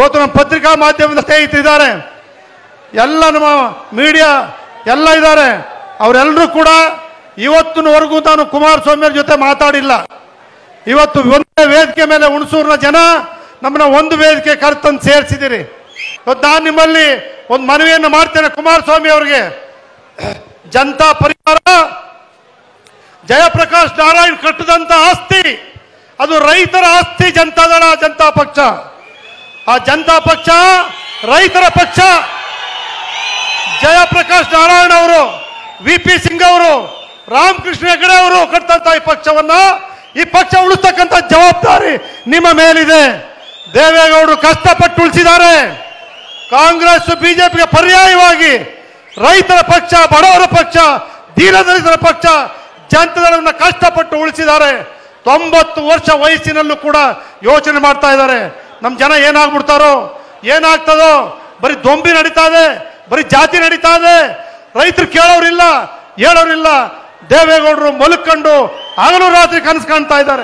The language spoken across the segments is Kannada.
ಇವತ್ತು ನಮ್ಮ ಪತ್ರಿಕಾ ಮಾಧ್ಯಮದ ಸ್ನೇಹಿತರಿದ್ದಾರೆ ಎಲ್ಲ ನಮ್ಮ ಮೀಡಿಯಾ ಎಲ್ಲ ಇದ್ದಾರೆ ಅವರೆಲ್ಲರೂ ಕೂಡ ಇವತ್ತಿನವರೆಗೂ ನಾನು ಕುಮಾರಸ್ವಾಮಿ ಅವ್ರ ಜೊತೆ ಮಾತಾಡಿಲ್ಲ ಇವತ್ತು ಒಂದೇ ವೇದಿಕೆ ಮೇಲೆ ಹುಣಸೂರಿನ ಜನ ನಮ್ಮನ್ನ ಒಂದು ವೇದಿಕೆ ಕರ್ತಂದು ಸೇರಿಸಿದಿರಿ ಇವತ್ತು ನಾನು ನಿಮ್ಮಲ್ಲಿ ಒಂದು ಮನವಿಯನ್ನು ಮಾಡ್ತೇನೆ ಕುಮಾರಸ್ವಾಮಿ ಅವರಿಗೆ ಜನತಾ ಪರಿವಾರ ಜಯಪ್ರಕಾಶ್ ನಾರಾಯಣ್ ಕಟ್ಟದಂತ ಆಸ್ತಿ ಅದು ರೈತರ ಆಸ್ತಿ ಜನತಾದಳ ಜನತಾ ಪಕ್ಷ ಆ ಜನತಾ ಪಕ್ಷ ರೈತರ ಪಕ್ಷ ಜಯಪ್ರಕಾಶ್ ನಾರಾಯಣ ಅವರು ವಿ ಪಿ ಸಿಂಗ್ ಅವರು ರಾಮಕೃಷ್ಣ ಹೆಗಡೆ ಅವರು ಕಟ್ಟಂತ ಈ ಪಕ್ಷವನ್ನ ಈ ಪಕ್ಷ ಉಳಿಸ್ತಕ್ಕಂಥ ಜವಾಬ್ದಾರಿ ನಿಮ್ಮ ಮೇಲಿದೆ ದೇವೇಗೌಡರು ಕಷ್ಟಪಟ್ಟು ಉಳಿಸಿದ್ದಾರೆ ಕಾಂಗ್ರೆಸ್ ಬಿಜೆಪಿಗೆ ಪರ್ಯಾಯವಾಗಿ ರೈತರ ಪಕ್ಷ ಬಡವರ ಪಕ್ಷ ದೀನದಲಿತರ ಪಕ್ಷ ಜನತೆಗಳನ್ನ ಕಷ್ಟಪಟ್ಟು ಉಳಿಸಿದ್ದಾರೆ ತೊಂಬತ್ತು ವರ್ಷ ವಯಸ್ಸಿನಲ್ಲೂ ಕೂಡ ಯೋಚನೆ ಮಾಡ್ತಾ ಇದ್ದಾರೆ ನಮ್ಮ ಜನ ಏನಾಗ್ಬಿಡ್ತಾರೋ ಏನಾಗ್ತದೋ ಬರೀ ದೊಂಬಿ ನಡೀತಾ ಇದೆ ಬರೀ ಜಾತಿ ನಡೀತಾ ಇದೆ ರೈತರು ಕೇಳೋರಿಲ್ಲ ಹೇಳೋರಿಲ್ಲ ದೇವೇಗೌಡರು ಮಲ್ಕೊಂಡು ಹಗಲು ರಾತ್ರಿ ಕನಸು ಕಾಣ್ತಾ ಇದ್ದಾರೆ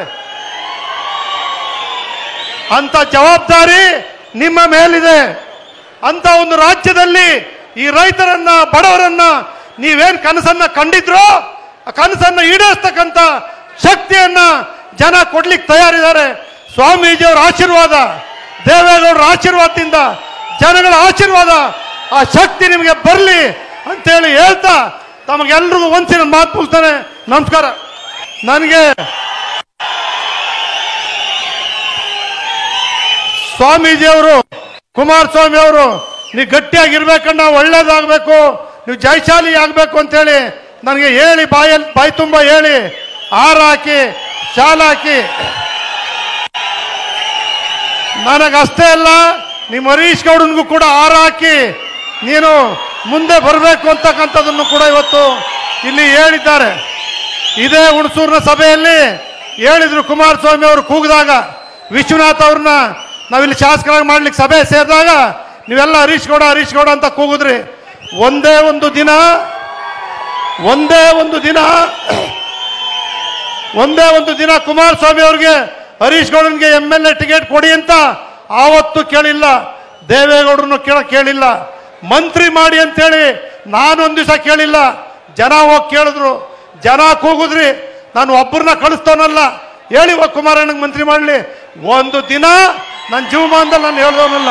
ಅಂತ ಜವಾಬ್ದಾರಿ ನಿಮ್ಮ ಮೇಲಿದೆ ಅಂತ ಒಂದು ರಾಜ್ಯದಲ್ಲಿ ಈ ರೈತರನ್ನ ಬಡವರನ್ನ ನೀವೇನ್ ಕನಸನ್ನ ಕಂಡಿದ್ರೋ ಆ ಕನಸನ್ನ ಈಡೇರಿಸ್ತಕ್ಕಂಥ ಶಕ್ತಿಯನ್ನ ಜನ ಕೊಡ್ಲಿಕ್ಕೆ ತಯಾರಿದ್ದಾರೆ ಸ್ವಾಮೀಜಿಯವರ ಆಶೀರ್ವಾದ ದೇವೇಗೌಡರ ಆಶೀರ್ವಾದದಿಂದ ಜನಗಳ ಆಶೀರ್ವಾದ ಆ ಶಕ್ತಿ ನಿಮಗೆ ಬರಲಿ ಅಂತೇಳಿ ಹೇಳ್ತಾ ತಮಗೆಲ್ರಿಗೂ ಒಂದ್ಸಿನ ಮಾತು ಮುಗಿಸ್ತಾನೆ ನಮಸ್ಕಾರ ನನಗೆ ಸ್ವಾಮೀಜಿಯವರು ಕುಮಾರಸ್ವಾಮಿ ಅವರು ನೀವು ಗಟ್ಟಿಯಾಗಿರ್ಬೇಕಣ್ಣ ಒಳ್ಳೇದಾಗಬೇಕು ನೀವು ಜಯಶಾಲಿ ಆಗಬೇಕು ಅಂತೇಳಿ ನನಗೆ ಹೇಳಿ ಬಾಯಲ್ಲಿ ಬಾಯಿ ತುಂಬ ಹೇಳಿ ಹಾರ ಹಾಕಿ ಶಾಲ ಹಾಕಿ ನನಗಷ್ಟೇ ಅಲ್ಲ ನಿಮ್ಮ ಹರೀಶ್ ಗೌಡನ್ಗೂ ಕೂಡ ಹಾರ ಹಾಕಿ ನೀನು ಮುಂದೆ ಬರಬೇಕು ಅಂತಕ್ಕಂಥದ್ದನ್ನು ಕೂಡ ಇವತ್ತು ಇಲ್ಲಿ ಹೇಳಿದ್ದಾರೆ ಇದೇ ಹುಣಸೂರಿನ ಸಭೆಯಲ್ಲಿ ಹೇಳಿದ್ರು ಕುಮಾರಸ್ವಾಮಿ ಅವರು ಕೂಗಿದಾಗ ವಿಶ್ವನಾಥ್ ಅವ್ರನ್ನ ನಾವಿಲ್ಲಿ ಶಾಸಕರಾಗಿ ಮಾಡ್ಲಿಕ್ಕೆ ಸಭೆ ಸೇರಿದಾಗ ನೀವೆಲ್ಲ ಹರೀಶ್ ಗೌಡ ಹರೀಶ್ ಗೌಡ ಅಂತ ಕೂಗಿದ್ರಿ ಒಂದೇ ಒಂದು ದಿನ ಒಂದೇ ಒಂದು ದಿನ ಒಂದೇ ಒಂದು ದಿನ ಕುಮಾರಸ್ವಾಮಿ ಅವ್ರಿಗೆ ಹರೀಶ್ ಗೌಡನ್ಗೆ ಎಮ್ ಎಲ್ ಎ ಟಿಕೆಟ್ ಕೊಡಿ ಅಂತ ಆವತ್ತು ಕೇಳಿಲ್ಲ ದೇವೇಗೌಡರನ್ನು ಕೇಳ ಕೇಳಿಲ್ಲ ಮಂತ್ರಿ ಮಾಡಿ ಅಂತೇಳಿ ನಾನೊಂದು ದಿವಸ ಕೇಳಿಲ್ಲ ಜನ ಹೋಗಿ ಕೇಳಿದ್ರು ಜನ ಕೂಗುದ್ರಿ ನಾನು ಒಬ್ಬರನ್ನ ಕಳಿಸ್ತವನಲ್ಲ ಹೇಳಿ ಹೋಗಿ ಕುಮಾರಣ್ಣಗೆ ಮಂತ್ರಿ ಮಾಡಲಿ ಒಂದು ದಿನ ನನ್ನ ಜೀವಮಾನದಲ್ಲಿ ನಾನು ಹೇಳ್ದವನಲ್ಲ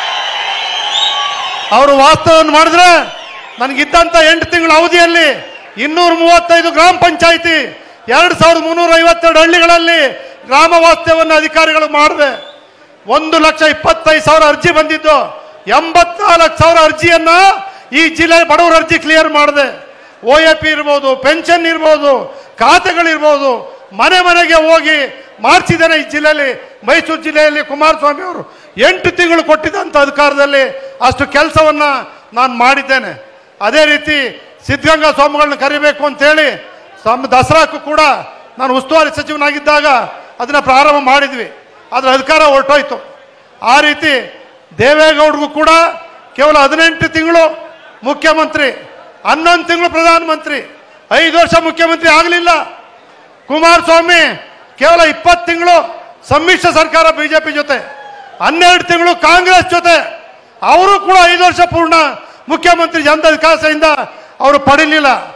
ಅವರು ವಾಸ್ತವವನ್ನು ಮಾಡಿದ್ರೆ ನನಗಿದ್ದಂಥ ಎಂಟು ತಿಂಗಳ ಅವಧಿಯಲ್ಲಿ ಇನ್ನೂರ ಮೂವತ್ತೈದು ಗ್ರಾಮ ಪಂಚಾಯಿತಿ ಎರಡು ಸಾವಿರದ ಮುನ್ನೂರ ಐವತ್ತೆರಡು ಹಳ್ಳಿಗಳಲ್ಲಿ ಗ್ರಾಮ ವಾಸ್ತವ್ಯವನ್ನು ಅಧಿಕಾರಿಗಳು ಮಾಡಿದೆ ಒಂದು ಲಕ್ಷ ಇಪ್ಪತ್ತೈದು ಸಾವಿರ ಅರ್ಜಿ ಬಂದಿದ್ದು ಎಂಬತ್ನಾಲ್ಕು ಸಾವಿರ ಅರ್ಜಿಯನ್ನ ಈ ಜಿಲ್ಲೆ ಬಡವರ ಅರ್ಜಿ ಕ್ಲಿಯರ್ ಮಾಡಿದೆ ಒ ಎ ಪಿ ಇರ್ಬೋದು ಪೆನ್ಷನ್ ಇರ್ಬೋದು ಖಾತೆಗಳಿರ್ಬೋದು ಮನೆ ಮನೆಗೆ ಹೋಗಿ ಮಾಡಿಸಿದ್ದೇನೆ ಈ ಜಿಲ್ಲೆಯಲ್ಲಿ ಮೈಸೂರು ಜಿಲ್ಲೆಯಲ್ಲಿ ಕುಮಾರಸ್ವಾಮಿ ಅವರು ಎಂಟು ತಿಂಗಳು ಕೊಟ್ಟಿದ್ದಂಥ ಅಧಿಕಾರದಲ್ಲಿ ಅಷ್ಟು ಕೆಲಸವನ್ನ ನಾನು ಮಾಡಿದ್ದೇನೆ ಅದೇ ರೀತಿ ಸಿದ್ಧಗಂಗಾ ಸ್ವಾಮಿಗಳನ್ನ ಕರಿಬೇಕು ಅಂತೇಳಿ ಸಮ್ ದಸರಾಕ್ಕೂ ಕೂಡ ನಾನು ಉಸ್ತುವಾರಿ ಸಚಿವನಾಗಿದ್ದಾಗ ಅದನ್ನ ಪ್ರಾರಂಭ ಮಾಡಿದ್ವಿ ಅದರ ಅಧಿಕಾರ ಹೊರಟೋಯ್ತು ಆ ರೀತಿ ದೇವೇಗೌಡರಿಗೂ ಕೂಡ ಕೇವಲ ಹದಿನೆಂಟು ತಿಂಗಳು ಮುಖ್ಯಮಂತ್ರಿ ಹನ್ನೊಂದು ತಿಂಗಳು ಪ್ರಧಾನಮಂತ್ರಿ ಐದು ವರ್ಷ ಮುಖ್ಯಮಂತ್ರಿ ಆಗಲಿಲ್ಲ ಕುಮಾರಸ್ವಾಮಿ ಕೇವಲ ಇಪ್ಪತ್ತು ತಿಂಗಳು ಸಮ್ಮಿಶ್ರ ಸರ್ಕಾರ ಬಿಜೆಪಿ ಜೊತೆ ಹನ್ನೆರಡು ತಿಂಗಳು ಕಾಂಗ್ರೆಸ್ ಜೊತೆ ಅವರು ಕೂಡ ಐದು ವರ್ಷ ಪೂರ್ಣ ಮುಖ್ಯಮಂತ್ರಿ ಜನತಾ ವಿಕಾಸದಿಂದ ಅವರು ಪಡಿಲಿಲ್ಲ